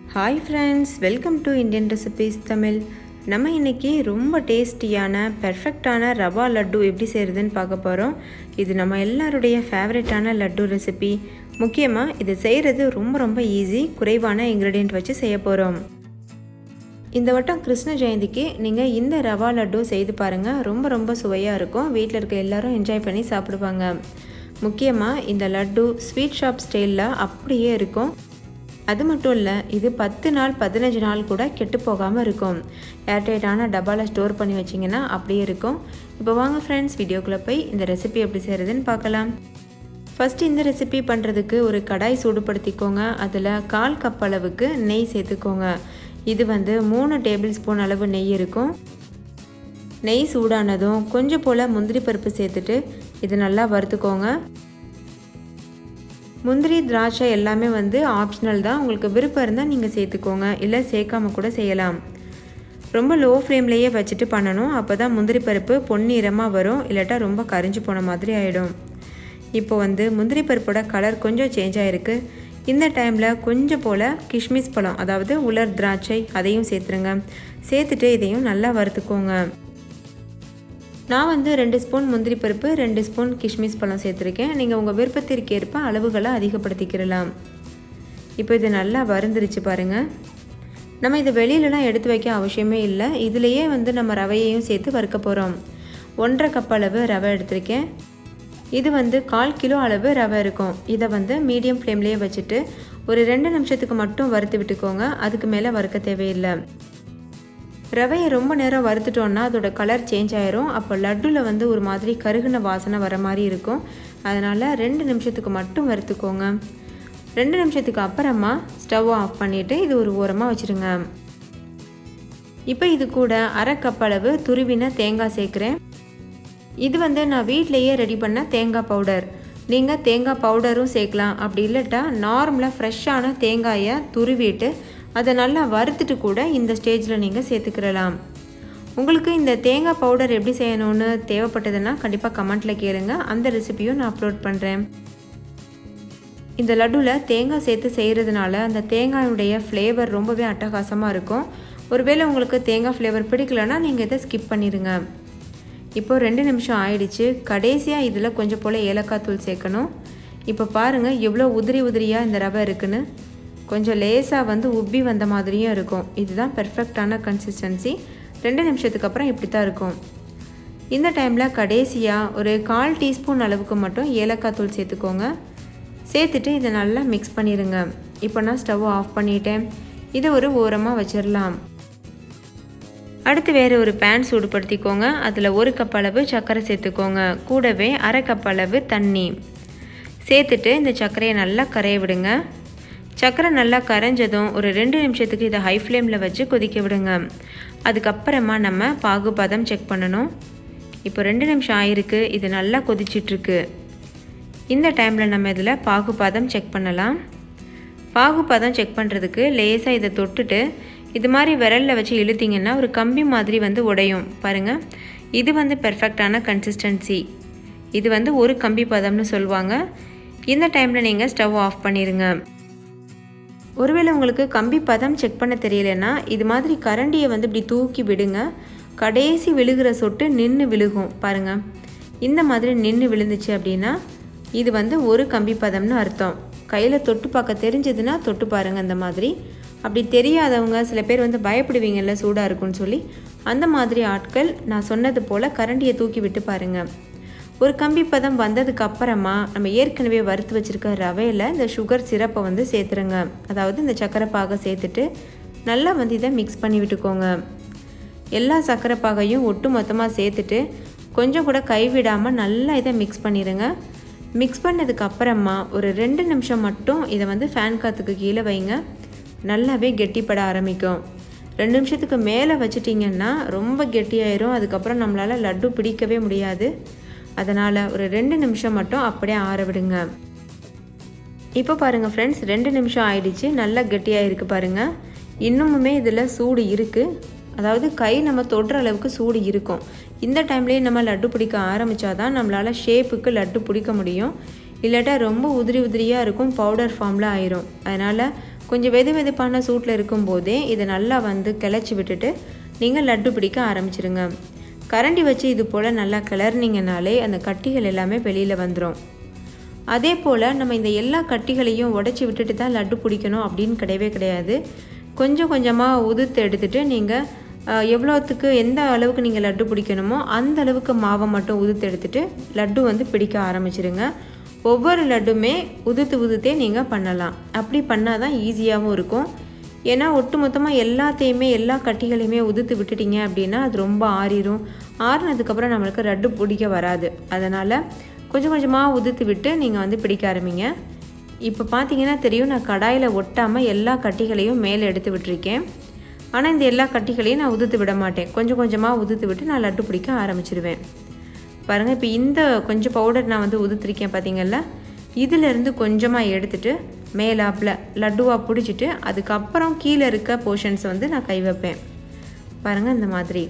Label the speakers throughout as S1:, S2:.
S1: hi friends welcome to Indian recipes Tamil நம்ம இன்றைக்கி ரொம்ப டேஸ்டியான பெர்ஃபெக்டான ரவா லட்டு எப்படி செய்கிறதுன்னு பார்க்க போகிறோம் இது நம்ம எல்லாருடைய ஃபேவரட்டான லட்டு ரெசிபி முக்கியமாக இது செய்கிறது ரொம்ப ரொம்ப ஈஸி குறைவான இன்க்ரீடியன்ட் வச்சு செய்ய போகிறோம் இந்த வட்டம் கிருஷ்ண ஜெயந்திக்கு நீங்கள் இந்த ரவா லட்டு செய்து பாருங்கள் ரொம்ப ரொம்ப சுவையாக இருக்கும் வீட்டில் இருக்க எல்லாரும் என்ஜாய் பண்ணி சாப்பிடுவாங்க முக்கியமாக இந்த லட்டு ஸ்வீட் ஷாப் ஸ்டைலில் அப்படியே இருக்கும் அது மட்டும் இல்லை இது பத்து நாள் பதினஞ்சு நாள் கூட கெட்டு போகாமல் இருக்கும் ஏர்டைட்டான டப்பாவில் ஸ்டோர் பண்ணி வச்சிங்கன்னா அப்படியே இருக்கும் இப்போ வாங்க ஃப்ரெண்ட்ஸ் வீடியோக்குள்ளே போய் இந்த ரெசிபி எப்படி செய்கிறதுன்னு பார்க்கலாம் ஃபஸ்ட்டு இந்த ரெசிபி பண்ணுறதுக்கு ஒரு கடாய் சூடுபடுத்திக்கோங்க அதில் கால் கப் அளவுக்கு நெய் சேர்த்துக்கோங்க இது வந்து மூணு டேபிள் ஸ்பூன் அளவு நெய் இருக்கும் நெய் சூடானதும் கொஞ்சம் போல் முந்திரி பருப்பு சேர்த்துட்டு இது நல்லா வறுத்துக்கோங்க முந்திரி திராட்சை எல்லாமே வந்து ஆப்ஷனல் தான் உங்களுக்கு விருப்பம் இருந்தால் நீங்கள் சேர்த்துக்கோங்க இல்லை சேர்க்காம கூட செய்யலாம் ரொம்ப லோ ஃப்ளேம்லேயே வச்சுட்டு பண்ணணும் அப்போ தான் முந்திரி பருப்பு பொன்னிறமாக வரும் இல்லாட்டா ரொம்ப கரிஞ்சு போன மாதிரி ஆகிடும் இப்போ வந்து முந்திரி பருப்போட கலர் கொஞ்சம் சேஞ்ச் ஆகிருக்கு இந்த டைமில் கொஞ்சம் போல் கிஷ்மிஸ் பழம் அதாவது உலர் திராட்சை அதையும் சேர்த்துருங்க சேர்த்துட்டு இதையும் நல்லா வறுத்துக்கோங்க நான் வந்து ரெண்டு ஸ்பூன் முந்திரி பருப்பு ரெண்டு ஸ்பூன் கிஷ்மிஸ் பழம் சேர்த்துருக்கேன் நீங்கள் உங்கள் விருப்பத்திற்கு ஏற்ப அளவுகளை அதிகப்படுத்திக்கிறலாம் இப்போ இது நல்லா வறுந்துருச்சு பாருங்கள் நம்ம இதை வெளியிலலாம் எடுத்து வைக்க அவசியமே இல்லை இதுலேயே வந்து நம்ம ரவையையும் சேர்த்து வறுக்க போகிறோம் ஒன்றரை கப் அளவு ரவை எடுத்திருக்கேன் இது வந்து கால் கிலோ அளவு ரவை இருக்கும் இதை வந்து மீடியம் ஃப்ளேம்லேயே வச்சுட்டு ஒரு ரெண்டு நிமிஷத்துக்கு மட்டும் வறுத்து விட்டுக்கோங்க அதுக்கு மேலே வறுக்க தேவையில்லை ரவையை ரொம்ப நேரம் வறுத்துட்டோன்னா அதோட கலர் சேஞ்ச் ஆயிரும் அப்போ லட்டுவில் வந்து ஒரு மாதிரி கருகுன வாசனை வர மாதிரி இருக்கும் அதனால் ரெண்டு நிமிஷத்துக்கு மட்டும் வறுத்துக்கோங்க ரெண்டு நிமிஷத்துக்கு அப்புறமா ஸ்டவ் ஆஃப் பண்ணிவிட்டு இது ஒரு ஓரமாக வச்சுருங்க இப்போ இது கூட அரை கப் அளவு துருவின தேங்காய் சேர்க்குறேன் இது வந்து நான் வீட்டிலையே ரெடி பண்ண தேங்காய் பவுடர் நீங்கள் தேங்காய் பவுடரும் சேர்க்கலாம் அப்படி இல்லாட்டா நார்மலாக ஃப்ரெஷ்ஷான தேங்காயை துருவிட்டு அதை நல்லா வறுத்துட்டு கூட இந்த ஸ்டேஜில் நீங்கள் சேர்த்துக்கிடலாம் உங்களுக்கு இந்த தேங்காய் பவுடர் எப்படி செய்யணும்னு தேவைப்பட்டதுன்னா கண்டிப்பாக கமெண்ட்டில் கேளுங்க அந்த ரெசிபியும் நான் அப்லோட் பண்ணுறேன் இந்த லட்டுவில் தேங்காய் சேர்த்து செய்கிறதுனால அந்த தேங்காயுடைய ஃப்ளேவர் ரொம்பவே அட்டகாசமாக இருக்கும் ஒருவேளை உங்களுக்கு தேங்காய் ஃப்ளேவர் பிடிக்கலன்னா நீங்கள் இதை ஸ்கிப் பண்ணிடுங்க இப்போது ரெண்டு நிமிஷம் ஆயிடுச்சு கடைசியாக இதில் கொஞ்சம் போல் ஏலக்காய் தூள் சேர்க்கணும் இப்போ பாருங்கள் எவ்வளோ உதிரி உதிரியாக இந்த ரவை இருக்குன்னு கொஞ்சம் லேசாக வந்து உப்பி வந்த மாதிரியும் இருக்கும் இதுதான் பெர்ஃபெக்டான கன்சிஸ்டன்சி ரெண்டு நிமிஷத்துக்கு அப்புறம் இப்படி தான் இருக்கும் இந்த டைமில் கடைசியாக ஒரு கால் டீஸ்பூன் அளவுக்கு மட்டும் ஏலக்காய் தூள் சேர்த்துக்கோங்க சேர்த்துட்டு இதை நல்லா மிக்ஸ் பண்ணிடுங்க இப்போ நான் ஸ்டவ் ஆஃப் பண்ணிட்டேன் இதை ஒரு ஓரமாக வச்சிடலாம் அடுத்து வேறு ஒரு பேன் சூடுபடுத்திக்கோங்க அதில் ஒரு கப் அளவு சர்க்கரை சேர்த்துக்கோங்க கூடவே அரை கப் அளவு தண்ணி சேர்த்துட்டு இந்த சர்க்கரையை நல்லா கரைய விடுங்க சர்க்கரை நல்லா கரைஞ்சதும் ஒரு ரெண்டு நிமிஷத்துக்கு இதை ஹை ஃப்ளேமில் வச்சு கொதிக்க விடுங்க அதுக்கப்புறமா நம்ம பாகுபாதம் செக் பண்ணணும் இப்போ ரெண்டு நிமிஷம் ஆயிருக்கு இது நல்லா கொதிச்சிட்ருக்கு இந்த டைமில் நம்ம இதில் பாகுபாதம் செக் பண்ணலாம் பாகுபாதம் செக் பண்ணுறதுக்கு லேசாக இதை தொட்டுட்டு இது மாதிரி விரலில் வச்சு இழுத்திங்கன்னா ஒரு கம்பி மாதிரி வந்து உடையும் பாருங்கள் இது வந்து பெர்ஃபெக்டான கன்சிஸ்டன்சி இது வந்து ஒரு கம்பி பதம்னு சொல்லுவாங்க இந்த டைமில் நீங்கள் ஸ்டவ் ஆஃப் பண்ணிடுங்க ஒருவேளை உங்களுக்கு கம்பி பதம் செக் பண்ண தெரியலன்னா இது மாதிரி கரண்டியை வந்து இப்படி தூக்கி விடுங்க கடைசி விழுகிற சொட்டு நின்று விழுகும் பாருங்கள் இந்த மாதிரி நின்று விழுந்துச்சு அப்படின்னா இது வந்து ஒரு கம்பி பதம்னு அர்த்தம் கையில் தொட்டு பார்க்க தெரிஞ்சதுன்னா தொட்டு பாருங்கள் அந்த மாதிரி அப்படி தெரியாதவங்க சில பேர் வந்து பயப்படுவீங்கல்ல சூடாக இருக்குன்னு சொல்லி அந்த மாதிரி ஆட்கள் நான் சொன்னது போல் கரண்டியை தூக்கி விட்டு பாருங்கள் ஒரு கம்பி பதம் வந்ததுக்கு அப்புறமா நம்ம ஏற்கனவே வறுத்து வச்சுருக்க ரவையில் இந்த சுகர் சிரப்பை வந்து சேர்த்துருங்க அதாவது இந்த சர்க்கரை பாகை சேர்த்துட்டு நல்லா வந்து இதை மிக்ஸ் பண்ணி விட்டுக்கோங்க எல்லா சர்க்கரை பாகையும் ஒட்டு மொத்தமாக சேர்த்துட்டு கொஞ்சம் கூட கைவிடாமல் நல்லா இதை மிக்ஸ் பண்ணிடுங்க மிக்ஸ் பண்ணதுக்கு அப்புறமா ஒரு ரெண்டு நிமிஷம் மட்டும் இதை வந்து ஃபேன் காற்றுக்கு கீழே வைங்க நல்லாவே கெட்டிப்பட ஆரம்பிக்கும் ரெண்டு நிமிஷத்துக்கு மேலே வச்சிட்டிங்கன்னா ரொம்ப கெட்டியாயிரும் அதுக்கப்புறம் நம்மளால் லட்டு பிடிக்கவே முடியாது அதனால் ஒரு ரெண்டு நிமிஷம் மட்டும் அப்படியே ஆற விடுங்க இப்போ பாருங்கள் ஃப்ரெண்ட்ஸ் ரெண்டு நிமிஷம் ஆயிடுச்சு நல்லா கெட்டியாக இருக்குது பாருங்கள் இன்னுமுமே இதில் சூடு இருக்குது அதாவது கை நம்ம தொடுற அளவுக்கு சூடு இருக்கும் இந்த டைம்லேயே நம்ம லட்டு பிடிக்க ஆரம்பித்தா தான் நம்மளால் ஷேப்புக்கு லட்டு பிடிக்க முடியும் இல்லாட்டா ரொம்ப உதிரி உதிரியாக இருக்கும் பவுடர் ஃபார்மில் ஆயிரும் அதனால் கொஞ்சம் வெது வெதுப்பான சூட்டில் இருக்கும்போதே இதை நல்லா வந்து கிளச்சி விட்டுட்டு நீங்கள் லட்டு பிடிக்க ஆரம்பிச்சிருங்க கரண்டி வச்சு இது போல் நல்லா கிளறினீங்கனாலே அந்த கட்டிகள் எல்லாமே வெளியில் வந்துடும் அதே போல் நம்ம இந்த எல்லா கட்டிகளையும் உடச்சி விட்டுட்டு தான் லட்டு பிடிக்கணும் அப்படின்னு கிடையவே கிடையாது கொஞ்சம் கொஞ்சமாக உதுத்து எடுத்துகிட்டு நீங்கள் எவ்வளோத்துக்கு எந்த அளவுக்கு நீங்கள் லட்டு பிடிக்கணுமோ அந்த அளவுக்கு மாவை மட்டும் உதுத்து எடுத்துகிட்டு லட்டு வந்து பிடிக்க ஆரம்பிச்சிருங்க ஒவ்வொரு லட்டுமே உதுத்து உதுத்தே நீங்கள் பண்ணலாம் அப்படி பண்ணால் தான் ஈஸியாகவும் இருக்கும் ஏன்னா ஒட்டுமொத்தமாக எல்லாத்தையுமே எல்லா கட்டிகளையுமே உதுத்து விட்டுட்டீங்க அப்படின்னா அது ரொம்ப ஆறிடும் ஆறினதுக்கப்புறம் நம்மளுக்கு லட்டு பிடிக்க வராது அதனால் கொஞ்சம் கொஞ்சமாக உதுத்து விட்டு நீங்கள் வந்து பிடிக்க ஆரம்பிங்க இப்போ பார்த்தீங்கன்னா தெரியும் நான் கடாயில் ஒட்டாமல் எல்லா கட்டிகளையும் மேலே எடுத்து விட்டுருக்கேன் ஆனால் இந்த எல்லா கட்டிகளையும் நான் உதுத்து விட மாட்டேன் கொஞ்சம் கொஞ்சமாக உதுத்து விட்டு நான் லட்டு பிடிக்க ஆரம்பிச்சிடுவேன் பாருங்கள் இப்போ இந்த கொஞ்சம் பவுடர் நான் வந்து உதுத்துருக்கேன் பார்த்தீங்கல்ல இதிலேருந்து கொஞ்சமாக எடுத்துட்டு மேலாப்பில் லட்டுவாக பிடிச்சிட்டு அதுக்கப்புறம் கீழே இருக்க போர்ஷன்ஸை வந்து நான் கை வைப்பேன் பாருங்கள் இந்த மாதிரி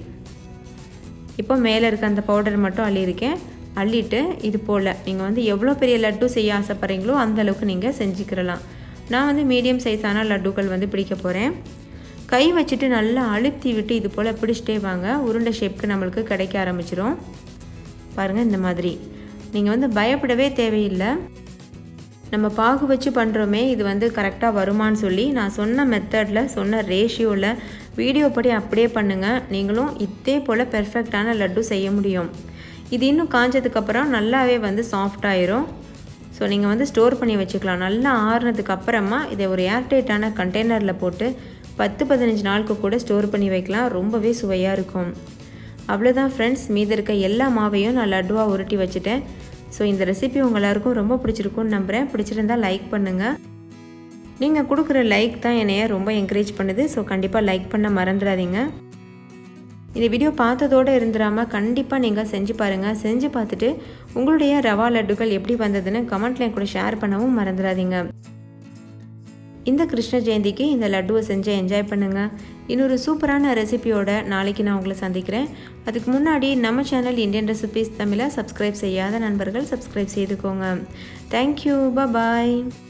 S1: இப்போ மேலே இருக்க அந்த பவுடர் மட்டும் அள்ளியிருக்கேன் அள்ளிட்டு இது போல் நீங்கள் வந்து எவ்வளோ பெரிய லட்டு செய்ய ஆசைப்பட்றீங்களோ அந்த அளவுக்கு நீங்கள் செஞ்சுக்கிறலாம் நான் வந்து மீடியம் சைஸான லட்டுக்கள் வந்து பிடிக்க போகிறேன் கை வச்சுட்டு நல்லா அழுத்தி விட்டு இது போல் பிடிச்சிட்டே வாங்க உருண்டை ஷேப்க்கு நம்மளுக்கு கிடைக்க ஆரம்பிச்சிரும் பாருங்கள் இந்த மாதிரி நீங்கள் வந்து பயப்படவே தேவையில்லை நம்ம பாகு வச்சு பண்ணுறோமே இது வந்து கரெக்டாக வருமான்னு சொல்லி நான் சொன்ன மெத்தடில் சொன்ன ரேஷியோவில் வீடியோ படி அப்படியே பண்ணுங்கள் நீங்களும் இதே போல் பெர்ஃபெக்டான லட்டு செய்ய முடியும் இது இன்னும் காஞ்சதுக்கப்புறம் நல்லாவே வந்து சாஃப்டாயிரும் ஸோ நீங்கள் வந்து ஸ்டோர் பண்ணி வச்சுக்கலாம் நல்லா ஆறுனதுக்கு அப்புறமா இதை ஒரு ஏர்டைட்டான கண்டெய்னரில் போட்டு பத்து பதினஞ்சு நாளுக்கு கூட ஸ்டோர் பண்ணி வைக்கலாம் ரொம்பவே சுவையாக இருக்கும் அவ்வளோதான் ஃப்ரெண்ட்ஸ் மீதி இருக்க எல்லா மாவையும் நான் லட்டுவாக உருட்டி வச்சுட்டேன் ஸோ இந்த ரெசிபி உங்கள் எல்லாருக்கும் ரொம்ப பிடிச்சிருக்கும்னு நம்புகிறேன் பிடிச்சிருந்தா லைக் பண்ணுங்கள் நீங்கள் கொடுக்குற லைக் தான் என்னைய ரொம்ப என்கரேஜ் பண்ணுது ஸோ கண்டிப்பாக லைக் பண்ண மறந்துடாதீங்க இந்த வீடியோ பார்த்ததோடு இருந்துடாமல் கண்டிப்பாக நீங்கள் செஞ்சு பாருங்கள் செஞ்சு பார்த்துட்டு உங்களுடைய ரவா லட்டுகள் எப்படி வந்ததுன்னு கமெண்ட்ல என் கூட ஷேர் பண்ணவும் மறந்துடாதீங்க இந்த கிருஷ்ண ஜெயந்திக்கு இந்த லட்டுவை செஞ்சு என்ஜாய் பண்ணுங்கள் இன்னொரு சூப்பரான ரெசிபியோட நாளைக்கு நான் உங்களை சந்திக்கிறேன் அதுக்கு முன்னாடி நம்ம சேனல் இந்தியன் ரெசிபிஸ் தமிழை சப்ஸ்கிரைப் செய்யாத நண்பர்கள் சப்ஸ்கிரைப் செய்துக்கோங்க தேங்க்யூ பாய்